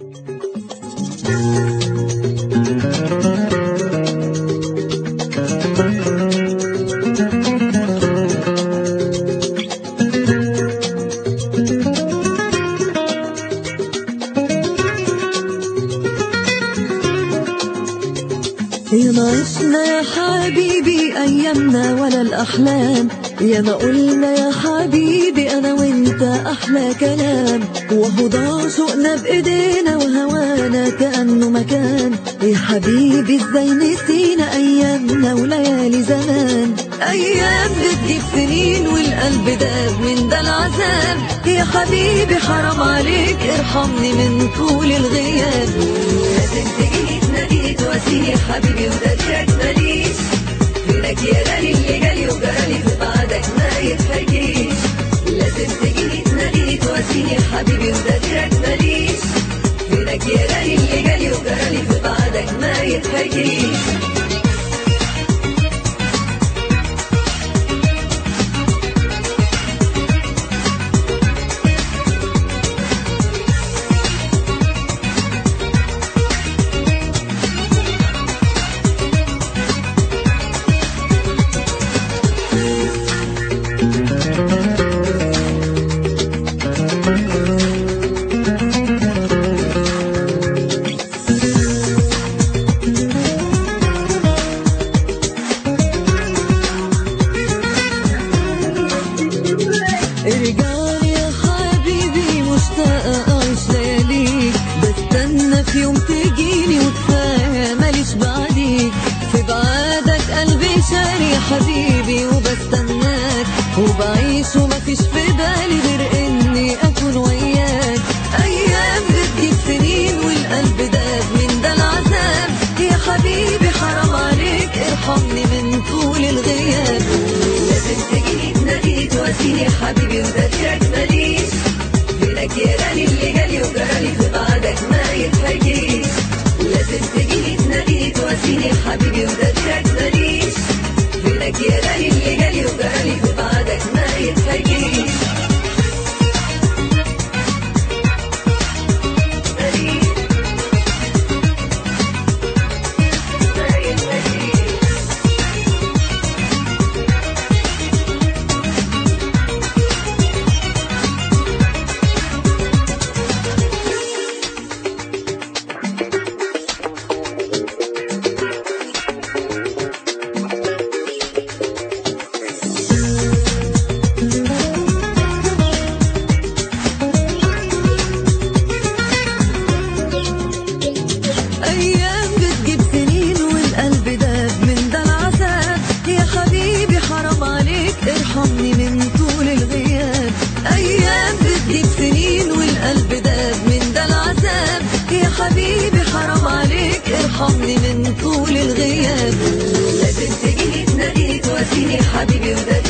يا ما عشنا يا حبيبي أيامنا ولا الأحلام يا ما قلنا يا حبيبي أنا وأنت أحلى كلام وهو ضاع شوقنا بإيدينا وهوانا كأنه مكان يا حبيبي إزاي نسينا أيامنا وليالي زمان أيام بتجيب سنين والقلب داب من ده العذاب يا حبيبي حرام عليك ارحمني من طول الغياب لازم تجيني تناديت واسيني حبيبي وده ماليش فينك يا غالي اللي جالي وجرالي في بعدك ما يتحكيش لازم تجيني تناديت واسيني حبيبي وده ماليش فينك يا غالي اللي جالي وجرالي في بعدك ما يتحكيش ارجعني يا حبيبي مشتاقة أعيش لياليك بستنى في يوم تجيني وكفاية ماليش بعديك في بعادك قلبي شاري يا حبيبي وبستناك وبعيش ومفيش في بالي غير إني أكون وياك أيام بتجيب سنين والقلب داب من ده العذاب يا حبيبي حرام عليك ارحمني من طول الغياب لازم تجيني تناديت واسيني حبيبي وده ماليش فينك يا غالي اللي جالي وجرالي في بعدك ما يتحكيش لازم تجيني تناديت واسيني حبيبي وده ماليش فينك يا غالي اللي جالي وجرالي في بعدك ما يتحكيش ماليش ما يتحكيش أيام بتجيب سنين والقلب داب من ده العذاب يا حبيبي حرام عليك ارحمني من طول الغياب أيام بتجيب سنين والقلب داب من ده العذاب يا حبيبي حرام عليك ارحمني من طول الغياب لازم تجيني تناديت واسيني حبيبي وده